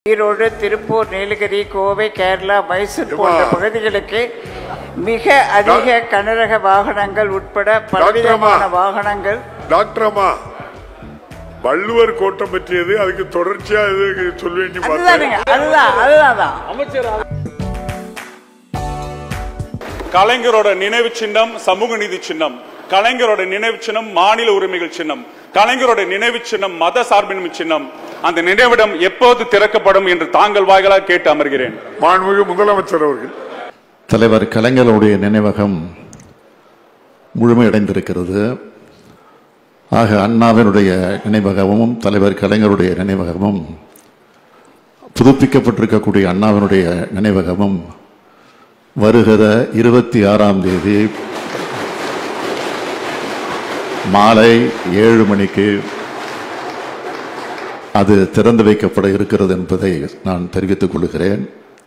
ஈரோடு திருப்பூர் நீலகிரி கோவை கேரளா மைசூர் போன்ற ஏம்மா. பகுதிகளுக்கு மிக அதிக கனரக வாகனங்கள் உட்பட பலவிதமான வாகனங்கள் டாக்டர் அம்மா வள்ளுவர் கோட்டம் பற்றியது அதுக்கு தொடர்ச்சியா இது சொல்ல வேண்டி அதுதானுங்க பார்த்தேன் அதுதான் அதுதான் தான். கலைஞரோட நினைவு சின்னம் சமூக நீதி சின்னம் கலைஞரோட நினைவு சின்னம் மாநில உரிமைகள் சின்னம் கலைஞரோட நினைவு சின்னம் மத சார்பின்மை சின்னம் அந்த நினைவிடம் எப்போது திறக்கப்படும் என்று தாங்கள் வாய்களாக கேட்டு அமர்கிறேன் மாண்புமிகு முதலமைச்சர் அவர்கள் தலைவர் கலைஞருடைய நினைவகம் முழுமையடைந்திருக்கிறது ஆக அண்ணாவினுடைய நினைவகமும் தலைவர் கலைஞருடைய நினைவகமும் புதுப்பிக்கப்பட்டிருக்கக்கூடிய அண்ணாவினுடைய நினைவகமும் வருகிற இருபத்தி ஆறாம் தேதி மாலை ஏழு மணிக்கு அது திறந்து வைக்கப்பட இருக்கிறது என்பதை நான் தெரிவித்துக் கொள்கிறேன்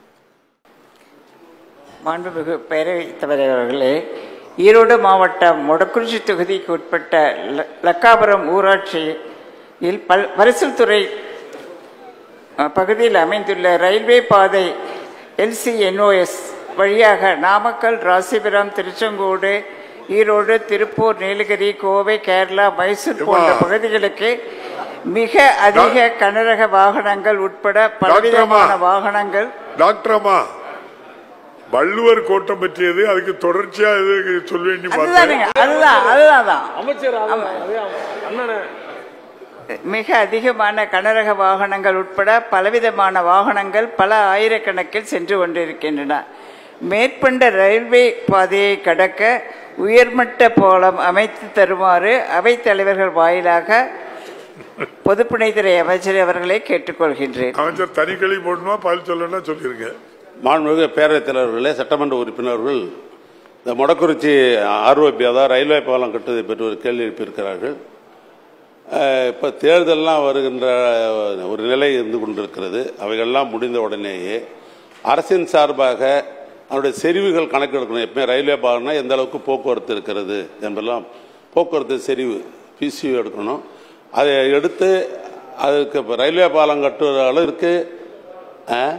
மாண்புமிகு பேரவைத் தலைவர் அவர்களே ஈரோடு மாவட்டம் மொடக்குறிச்சி தொகுதிக்கு உட்பட்ட ல- லக்காபுரம் ஊராட்சியில் பல் பரிசல் துறை அஹ், பகுதியில் அமைந்துள்ள ரயில்வே பாதை எல்சிஎன்ஓஎஸ் வழியாக நாமக்கல் ராசிபுரம் திருச்செங்கோடு ஈரோடு திருப்பூர் நீலகிரி கோவை கேரளா மைசூர் போன்ற ஏம்மா. பகுதிகளுக்கு மிக அதிக கனரக வாகனங்கள் உட்பட பலவிதமான வாகனங்கள் டாக்டர் அம்மா வள்ளுவர் கோட்டம் பற்றியது அதுக்கு தொடர்ச்சியா இது சொல்ல வேண்டி அதுதானுங்க பார்த்தேன் அதுதான் அதுதான் தான். அமைச்சர் அது- அதே அண்ணனை மிக அதிகமான கனரக வாகனங்கள் உட்பட பலவிதமான வாகனங்கள் பல ஆயிரக்கணக்கில் சென்று கொண்டிருக்கின்றன மேற்பண்ட ரயில்வே பாதையை கடக்க உயர்மட்ட பாலம் அமைத்து தருமாறு அவைத் தலைவர்கள் வாயிலாக பொதுப்பணித்துறை அமைச்சர் அவர்களை கேட்டுக்கொள்கின்றேன் அமைச்சர் தனி கழி போடணுமா பதில் சொல்லணும்னா சொல்லிருங்க மாண்புமிகு பேரவைத் தலைவர்களே சட்டமன்ற உறுப்பினர்கள் இந்த மொடக்குறிச்சி ஆர்ஓபி அதாவது ரயில்வே பாலம் கட்டுவதை பற்றி ஒரு கேள்வி எழுப்பியிருக்கிறார்கள் அஹ், இப்ப தேர்தல்லாம் வருகின்ற ஒரு நிலை இருந்து கொண்டிருக்கிறது அவைகள்லாம் முடிந்த உடனேயே அரசின் சார்பாக அதனுடைய செறிவுகள் கணக்கெடுக்கணும் எப்பவுமே ரயில்வே பாலம்னா எந்த அளவுக்கு போக்குவரத்து இருக்கிறது என்பதெல்லாம் போக்குவரத்து செறிவு பிசியூ எடுக்கணும் அதை எடுத்து அதுக்கு இப்ப ரயில்வே பாலம் கட்டுற அளவிற்கு அஹ்,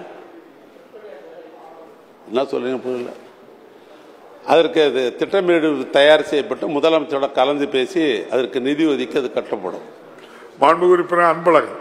என்ன சொல்றீங்க புரியல அதற்கு அது திட்டமிடு தயார் செய்யப்பட்டு முதலமைச்சரோட கலந்து பேசி அதற்கு நிதி ஒதுக்கி அது கட்டப்படும் மாண்புமிகு உறுப்பினர் அன்பழகன்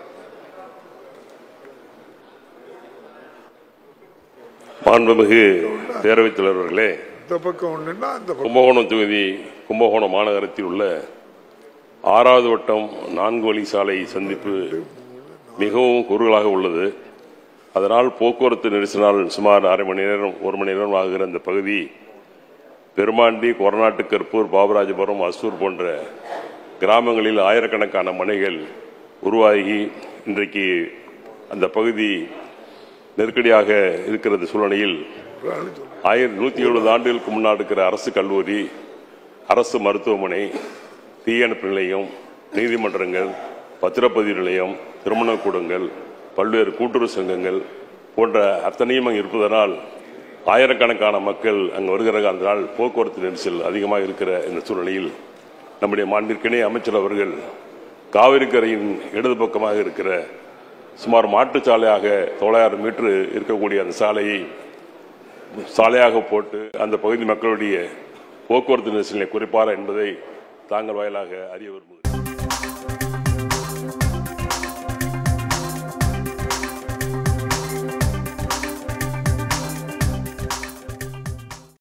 மாண்புமிகு பேரவைத் தலைவர்களே இந்த பக்கம் ஒண்ணுன்னா அந்த பக்கம் கும்பகோணம் தொகுதி கும்பகோணம் மாநகரத்தில் உள்ள ஆறாவது வட்டம் நான்கு வழி சாலை சந்திப்பு மிகவும் குறுகலாக உள்ளது அதனால் போக்குவரத்து நெரிசலால் சுமார் அரை மணி நேரம் ஒரு மணி நேரம் ஆகிற அந்த பகுதி பெருமாண்டி கொரநாட்டு கற்பூர் பாபராஜபுரம் அசூர் போன்ற கிராமங்களில் ஆயிரக்கணக்கான மனைகள் உருவாகி இன்றைக்கு அந்த பகுதி நெருக்கடியாக இருக்கிறது சூழ்நிலையில் ஆயிரத்தி நூத்தி எழுபது ஆண்டுகளுக்கு முன்னாடி இருக்கிற அரசு கல்லூரி அரசு மருத்துவமனை தீயணைப்பு நிலையம் நீதிமன்றங்கள் பத்திரப்பதிவு நிலையம் திருமணக்கூடங்கள் பல்வேறு கூட்டுறவு சங்கங்கள் போன்ற அத்தனையும் அங்கு இருப்பதனால் ஆயிரக்கணக்கான மக்கள் அங்கு வருகிற அந்த நாள் போக்குவரத்து நெரிசல் அதிகமாக இருக்கிற இந்த சூழ்நிலையில் நம்முடைய மாண்பிற்கிணை அமைச்சர் அவர்கள் காவிரி கரையின் இடது பக்கமாக இருக்கிற சுமார் மாட்டுச்சாலையாக தொள்ளாயிரம் மீட்டர் இருக்கக்கூடிய அந்த சாலையை சாலையாக போட்டு அந்த பகுதி மக்களுடைய போக்குவரத்து நெரிசலை குறைப்பாரா என்பதை தாங்கள் வாயிலாக அறிய விரும்புகிறேன்